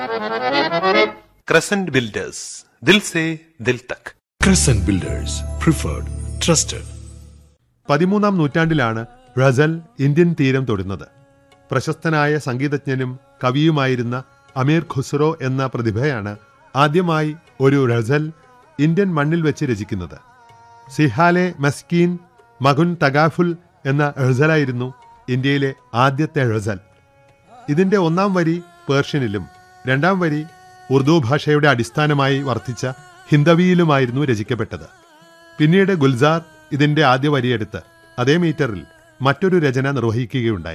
Crescent builders ദിൽ സേ ദിൽ തക് Crescent Builders, preferred, trusted. പതിമൂന്നാം നൂറ്റാണ്ടിലാണ് ഗസൽ ഇന്ത്യൻ തീരം തൊടുന്നത് പ്രശസ്തനായ സംഗീതജ്ഞനും കവിയുമായിരുന്ന അമീർ ഖുസ്രോ എന്ന പ്രതിഭയാണ് ആദ്യമായി ഒരു ഗസൽ ഇന്ത്യൻ മണ്ണിൽ വെച്ച് രചിക്കുന്നത് സിഹാലെ മസ്കീൻ മകുൻ തഗാഫുൽ എന്ന ഗസലായിരുന്നു ഇന്ത്യയിലെ ആദ്യത്തെ ഗസൽ ഇതിന്റെ ഒന്നാം വരി പേർഷ്യനിലും രണ്ടാം വരി ഉറുദു ഭാഷയുടെ അടിസ്ഥാനമായി വർത്തിച്ച ഹിന്ദവിയിലുമായിരുന്നു രചിക്കപ്പെട്ടത് പിന്നീട് ഗുൽസാർ ഇതിന്റെ ആദ്യ വരിയെടുത്ത് അതേ മീറ്ററിൽ മറ്റൊരു രചന നിർവഹിക്കുകയുണ്ടായി